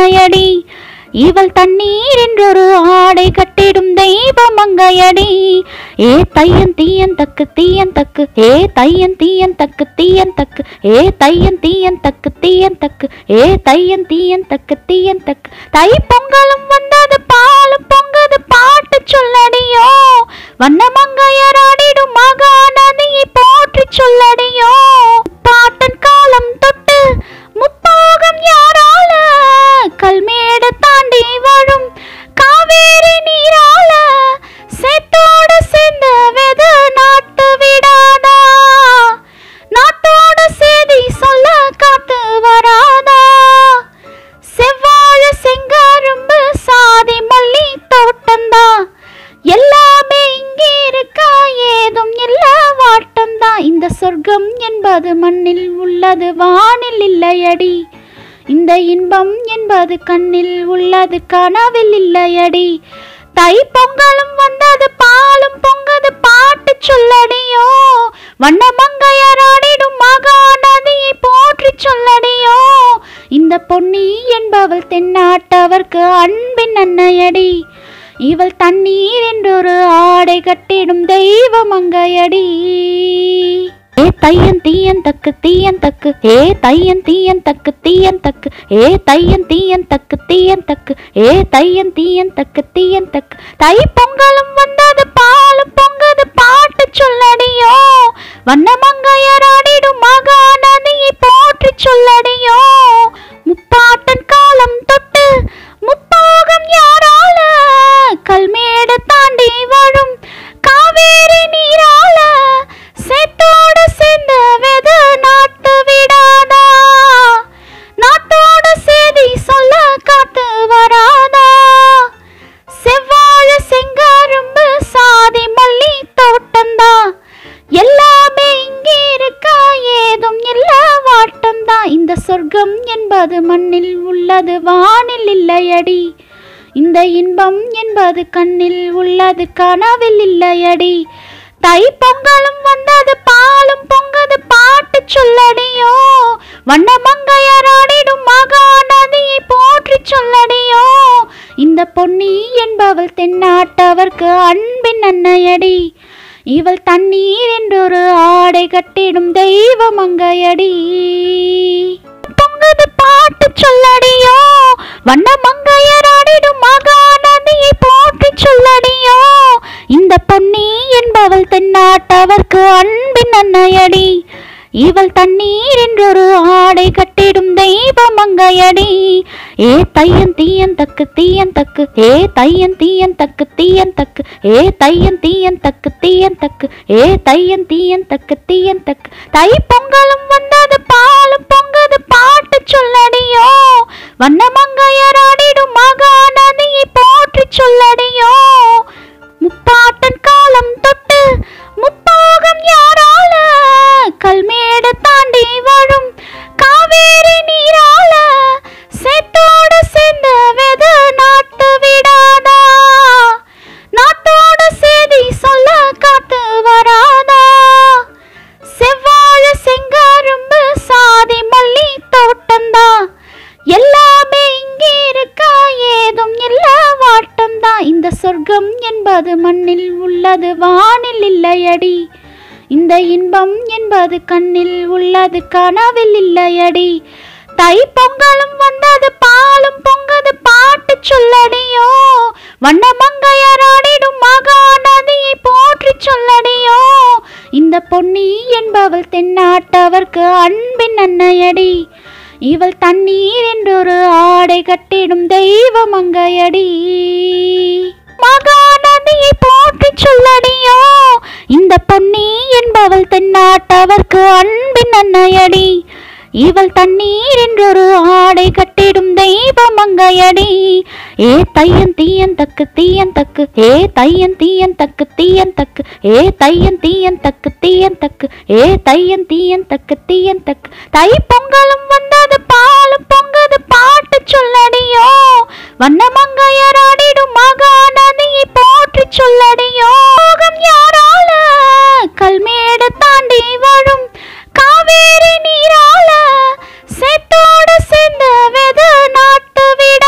மங்கையடி இவள் தண்ணீர் என்றொரு ஆடை கட்டிடும் தெய்வ மங்கையடி ஏ தையன் தீயன் தக்கு தீயன் தக்கு ஏ தையன் தீயன் தக்கு தீயன் தக்கு ஏ தையன் தீயன் தக்கு தீயன் தக்கு ஏ தையன் தீயன் தக்கு தீயன் தக்கு தை பொங்கலும் வந்தது பாலும் பொங்கது பாட்டு சொல்லடியோ வண்ண மங்கையராடிடும் மகாநதியை போற்றி சொல்லடியோ பாட்டன் காலம் தொட்டு முப்போகம் யாரால கல்மேடு தாண்டி வரும் காவேரி நீரால சேத்தோட சேர்ந்த வெத நாட்டு விடாதா நாட்டோட செய்தி சொல்ல காத்து வராதா செவ்வாழ செங்கரும்பு சாதி மல்லி தோட்டந்தா எல்லாமே இங்கே இருக்கா ஏதும் இல்ல வாட்டம்தான் இந்த சொர்க்கம் என்பது மண்ணில் உள்ளது வானில் இல்லையடி இந்த இன்பம் என்பது கண்ணில் உள்ளது கனவில் இல்லையடி தை பொங்கலும் வந்தது பாலும் பொங்கது பாட்டு சொல்லடியோ வண்ண மங்கையராடிடும் மகாநதியை போற்றி சொல்லடியோ இந்த பொன்னி என்பவள் தென்னாட்டவர்க்கு அன்பின் அன்னையடி இவள் தண்ணீர் என்றொரு ஆடை கட்டிடும் தெய்வ மங்கையடி ஏ தையன் தீயன் தக்கு தீயன் தக்கு ஏ தையன் தீயன் தக்கு தீயன் தக்கு ஏ தையன் தீயன் தக்கு தீயன் தக்கு ஏ தையன் தீயன் தக்கு தீயன் தக்கு தை பொங்கலும் வந்தது பாலும் பொங்கது பாட்டு சொல்லடியோ வண்ண மங்கையராடிடும் மகாநதியை போற்றி சொல்லடியோ முப்பாட்டன் காலம் தொட்டு முப்போகம் யாரால கல்மேடு தாண்டி வரும் காவேரி நீரால சேத்தோட சேர்ந்த வெத நாட்டு விடாதா நாட்டோட செய்தி சொல்ல காத்து வராதா செவ்வாழ செங்கரும்பு சாதி மல்லி தோட்டந்தா எல்லாமே இங்கே இருக்கா ஏதும் இல்ல வாட்டம்தான் இந்த சொர்க்கம் என்பது மண்ணில் உள்ளது வானில் இல்லையடி இந்த இன்பம் என்பது கண்ணில் உள்ளது கனவில் இல்லையடி தை பொங்கலும் வந்தது பாலும் பொங்கது பாட்டு சொல்லடியோ வண்ண மங்கையராடிடும் மகாநதியை போற்றி சொல்லடியோ இந்த பொன்னி என்பவள் தென்னாட்டவர்க்கு அன்பின் அன்னையடி இவள் தண்ணீர் என்றொரு ஆடை கட்டிடும் தெய்வ மங்கையடி பொங்கது பாட்டு சொல்லடியோ வண்ண மங்கையராடிடும் மகாநதியை போற்றி சொல்லடியோ இந்த பொன்னி என்பவள் தென்னாட்டவர்க்கு அன்பின் அன்னையடி இவள் தண்ணீர் என்றொரு ஆடை கட்டிடும் தெய்வ மங்கையடி ஏ தையன் தீயன் தக்கு தீயன் தக்கு ஏ தையன் தீயன் தக்கு தீயன் தக்கு ஏ தையன் தீயன் தக்கு தீயன் தக்கு ஏ தையன் தீயன் தக்கு தீயன் தக்கு தை பொங்கலும் வந்தது பாலும் பொங்கது பாட்டு சொல்லடியோ வண்ண மங்கையராடிடும் மகாநதியை போற்றி சொல்லடியோ முப்பாட்டன் காலம் தொட்டு முப்போகம் யாரால கல்மேடு தாண்டி வரும் காவேரி நீரால சேத்தோட சேர்ந்த வெத நாட்டு விடாதா நாட்டோட செய்தி சொல்ல காத்து வராதா செவ்வாழ செங்கரும்பு சாதி மல்லி தோட்டந்தா எல்லாமே இங்கே இருக்கா ஏதும் இல்ல வாட்டம்தான் இந்த சொர்க்கம் என்பது மண்ணில் உள்ளது வானில் இல்லையடி இந்த இன்பம் என்பது கண்ணில் உள்ளது கனவில் இல்லையடி தை பொங்கலும் வந்தது பாலும் பொங்கது பாட்டு சொல்லடியோ வண்ண மங்கையராடிடும் மகாநதியை போற்றி சொல்லடியோ இந்த பொன்னி என்பவள் தென்னாட்டவர்க்கு அன்பின் அன்னையடி இவள் தண்ணீர் என்றொரு ஆடை கட்டிடும் தெய்வ மங்கையடி மகாநதியை போற்றி சொல்லடியோ இந்த பொன்னி என்பவள் தென்னாட்டவர்க்கு அன்பின் அன்னையடி இவள் தண்ணீர் என்றொரு ஆடை கட்டிடும் தெய்வ மங்கையடி ஏ தையன் தீயன் தக்கு தீயன் தக்கு ஏ தையன் தீயன் தக்கு தீயன் தக்கு ஏ தையன் தீயன் தக்கு தீயன் தக்கு ஏ தையன் தீயன் தக்கு தீயன் தக்கு தை பொங்கலும் வந்தது பாலும் பொங்கது பாட்டு சொல்லடியோ வண்ண மங்கையராடிடும் மகாநதியை போற்றி சொல்லடியோ போகம் யாரால கல்மேடு தாண்டி வரும் காவேரி நீரால சேத்தோட சேர்ந்த வெத நாட்டு விட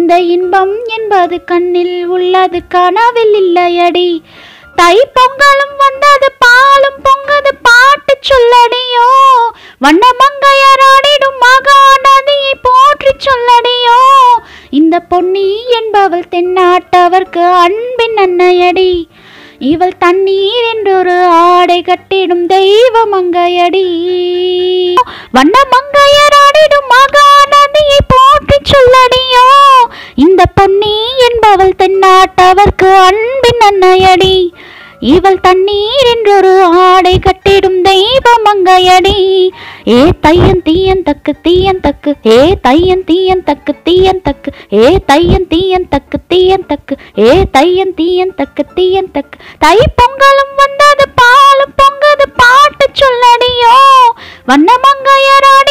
இந்த இன்பம் என்பது கண்ணில் உள்ளது கனவில் இல்லையடி தை பொங்கலும் வந்தது பாலும் பொங்கது பாட்டு சொல்லடியோ வண்ண மங்கையராடிடும் மகாநதியை போற்றி சொல்லடியோ இந்த பொன்னி என்பவள் தென்னாட்டவர்க்கு அன்பின் அன்னையடி இவள் தண்ணீர் என்றொரு ஆடை கட்டிடும் தெய்வ மங்கையடி வண்ண மங்கையராடிடும் மகாநதியை போற்றி சொல்லடியோ இந்த பொன்னி என்பவள் தென்னாட்டவர்க்கு அன்பின் அன்னையடி இவள் தண்ணீர் என்றொரு ஆடை கட்டிடும் தெய்வ மங்கையடி ஏ தையன் தீயன் தக்கு தீயன் தக்கு ஏ தையன் தீயன் தக்கு தீயன் தக்கு ஏ தையன் தீயன் தக்கு தீயன் தக்கு ஏ தையன் தீயன் தக்கு தீயன் தக்கு தை பொங்கலும் வந்தது பாலும் பொங்கது பாட்டு சொல்லடியோ வண்ண மங்கையராடி